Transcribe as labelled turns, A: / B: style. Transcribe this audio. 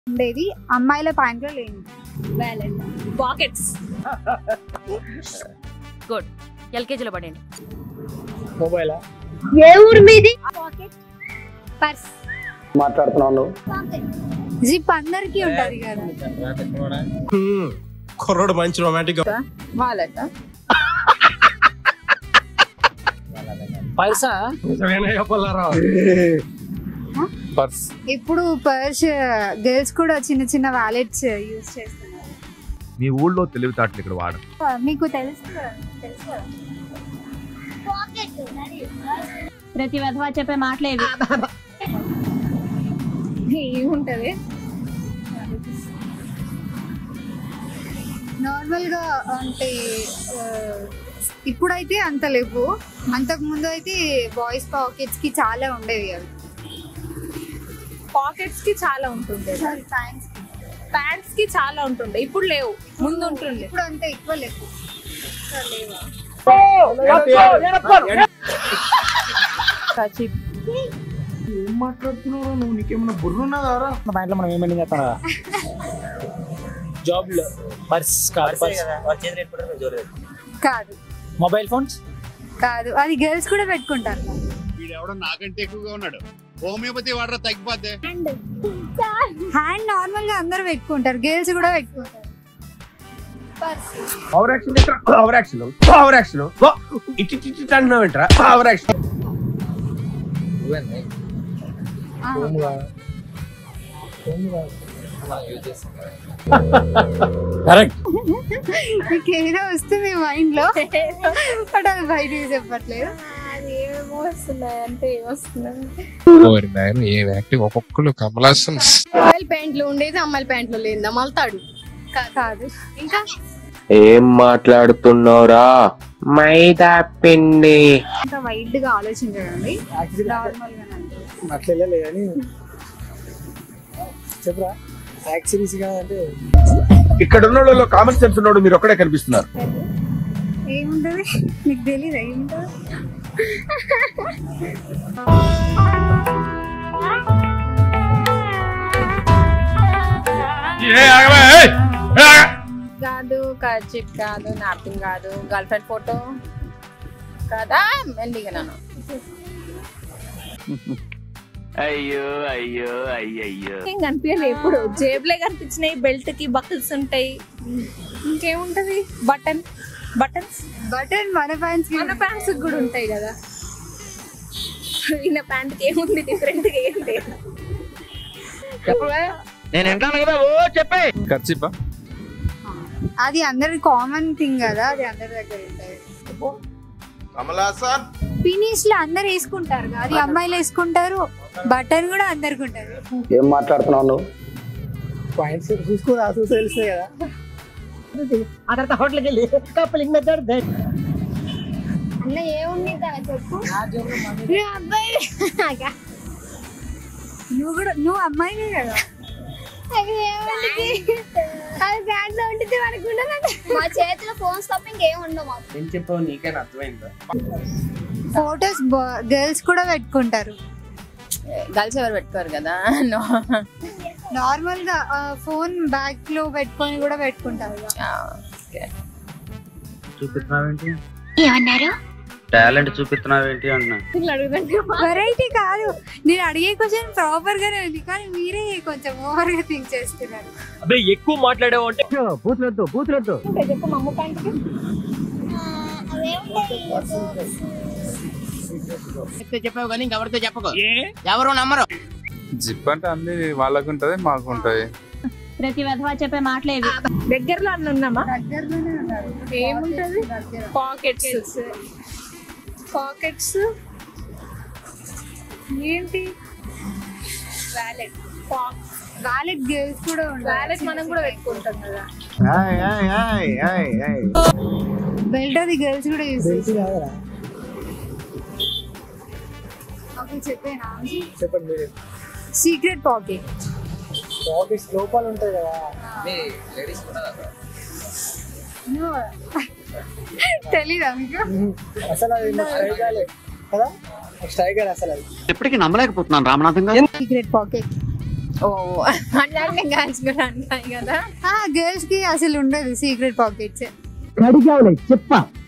A: ఉండేది అమ్మాయిల ప్యాంట్లో లేని
B: వ్యాలెట్ పాకెట్స్
C: గుడ్ ఎల్కేజీలో పడండి
D: మొబైలా
A: ఏ ఊరు మీది పాకెట్ పర్స్
D: మాట్లాడుతున్నాను
A: జిప్ అందరికి ఉంటది కదా
E: కుర్రోడు మంచి రొమాంటిక్
B: వాలెట్
D: పైసా
E: పర్స్
A: ఇప్పుడు పర్స్ గర్ల్స్ కూడా చిన్న చిన్న వ్యాలెట్స్ యూజ్ చేస్తున్నారు
F: మీ ఊళ్ళో తెలివితేటలు ఇక్కడ వాడు
A: మీకు తెలుసు కదా, తెలుసు కదా.
C: ప్రతి విధవా చెప్పే మాటలేవి
B: ఏముంటది
A: నార్మల్ గా అంటే ఆ, ఇప్పుడైతే అంత లేవు అంతకు ముందు అయితే బాయ్స్ పాకెట్స్ కి చాలా ఉండేవి అవి
B: పాకెట్స్ కి చాలా ఉంటుండే ప్యాంట్స్ కి చాలా ఉంటుండే ఇప్పుడు లేవు ముందు ఉంటుండే
A: ఇప్పుడు అంత ఎక్కువ లేవు
D: ఏం మాట్లాడుతున్నావు నువ్వు నీకేమన్నా బుర్ర ఉన్నదారా మా ఇంట్లో మనం ఏమైనా చేస్తాం జాబ్ లో పర్స్ కార్ పర్స్
A: కాదు
D: మొబైల్ ఫోన్స్
A: కాదు అది గర్ల్స్ కూడా పెట్టుకుంటారు
G: వీడెవడో నాకంటే ఎక్కువగా ఉన్నాడు హోమియోపతి వాడరా తగ్గిపోతే
A: హ్యాండ్ నార్మల్ గా అందరూ పెట్టుకుంటారు గర్ల్స్ కూడా పెట్టుకుంటారు
F: power action power action power action ఇటు ఇటు ఇటు అంటున్నావు ఏంట్రా పవర్ యాక్షన్
A: ఆ,
F: కరెక్ట్
A: మీకు ఏదో వస్తుంది మైండ్ లో బట్ అది బయట చెప్పట్లేదు
B: అది ఏమేమో వస్తున్నాయి అంటే ఏమొస్తున్నాయి
E: ఓరి నాయన ఏం యాక్టింగ్ ఒక్కొక్కరు కమలాసన్
B: అమ్మాయిల ప్యాంట్లు ఉండేది అమ్మాయిల ప్యాంట్లు లేదా మల్తాడు
A: కాదు ఇంకా
F: ఏం మాట్లాడుతున్నావురా మైదా పిండి
A: ఇంకా వైడ్ గా ఆలోచించండి నార్మల్ గా
D: అట్లా వెళ్ళలే కానీ చెప్పురా యాక్సిరీస్ అంటే
F: ఇక్కడ ఉన్న వాళ్ళలో కామన్ సెన్స్ ఉన్నాడు మీరు ఒక్కడే కనిపిస్తున్నారు
A: ఏముంటది మీకు తెలియదు ఏముంటది
B: కాదు కర్చిప్ కాదు నాప్కిన్ కాదు గర్ల్ ఫ్రెండ్ ఫోటో కాదా మెల్లిగా నన్ను
F: అయ్యో అయ్యో అయ్యయ్యో
B: ఏం కనిపించలే ఎప్పుడు జేబులే కనిపించినాయి బెల్ట్ కి బకిల్స్ ఉంటాయి ఇంకేముంటది బటన్ బటన్స్
A: బటన్ మన ఫ్యాన్స్
B: మన ప్యాంట్స్ కూడా ఉంటాయి కదా ఈయన ప్యాంట్ కి ఏముంది డిఫరెంట్ గా ఏం లేదు
F: నేను వింటాను కదా ఓ చెప్పే
E: ఖర్చిపా
A: అది అందరి కామన్ థింగ్ కదా అది అందరి దగ్గర ఉంటుంది
G: కమలాసన్
A: ఫినిష్ లో అందరు వేసుకుంటారు కదా, అది అమ్మాయిలు వేసుకుంటారు బటన్ కూడా అందరికి ఉంటది
D: ఏం మాట్లాడుతున్నావు నువ్వు పాయింట్స్ చూసుకోరా చూసి తెలుస్తాయి కదా ఆ తర్వాత హోటల్కి వెళ్ళి కప్పలింగ్ మెథడ్
A: అన్న ఏముంది చెప్పు నువ్వు అబ్బాయి నువ్వు కూడా నువ్వు అమ్మాయినే కదా అది బ్యాగ్ లో ఉంటుంది మనకు
H: మా చేతిలో ఫోన్స్ తప్ప ఇంకేం ఉండవు మాకు
F: నేను చెప్పావు నీకైనా అర్థమైందా
A: ఫోటోస్ గర్ల్స్ కూడా పెట్టుకుంటారు
B: గర్ల్స్ ఎవరు పెట్టుకోరు కదా No.
A: నార్మల్ గా ఫోన్ బ్యాగ్ లో పెట్టుకొని కూడా పెట్టుకుంటారు కదా.
B: ఆ, okay.
F: చూపిస్తున్నావేంటి టాలెంట్ చూపిస్తున్నావేంటి అంటున్నా
B: వీళ్ళు అడుగుతుంటే
A: వెరైటీ కాదు నేను అడిగే క్వశ్చన్ ప్రాపర్ గానే ఉంది కానీ మీరే కొంచెం ఓవర్ గా థింక్ చేస్తున్నారు
D: అబ్బే ఎక్కువ మాట్లాడావు అంటే బూతులొద్దు బూతులొద్దు
B: చెప్పు మా అమ్మ ప్యాంట్కి
I: చెప్పావు కానీ ఇంకెవరితో చెప్పకు ఎవరు నమ్మరు
E: జిప్ అంటే అన్ని వాళ్ళకు ఉంటది మాకు ఉంటది
C: ప్రతి విధవా చెప్పే మాటలేవి
B: దగ్గరలో అన్న ఉన్నామా
A: దగ్గరలోనే ఉన్నారు
B: ఏముంటది
A: దగ్గర
B: పాకెట్స్ పాకెట్స్ ఏంటి వ్యాలెట్
A: వ్యాలెట్ గర్ల్స్ కూడా ఉండాలి
B: వ్యాలెట్ మనం కూడా పెట్టుకుంటాం కదా
A: బెల్ట్ అది గర్ల్స్ కూడా యూజ్ చేస్తారు ఓకే చెప్పేనా
D: చెప్పండి మీరు
A: సీక్రెట్ పాకెట్
D: పాకెట్స్ లోపాలు ఉంటాయి కదా
A: తెలీదా మీకు
D: అసలు అది స్ట్రైక్ కాలే కదా స్ట్రైక్ కాలే అసలు అది
I: ఎప్పటికీ నమ్మలేకపోతున్నాను రామనాథం గారు
A: సీక్రెట్ పాకెట్
B: ఓ అట్లాంటి గర్ల్స్ కూడా అంటాయి కదా
A: గర్ల్స్ కి అసలు ఉండదు సీక్రెట్ పాకెట్స్
D: కడిగావులే చెప్ప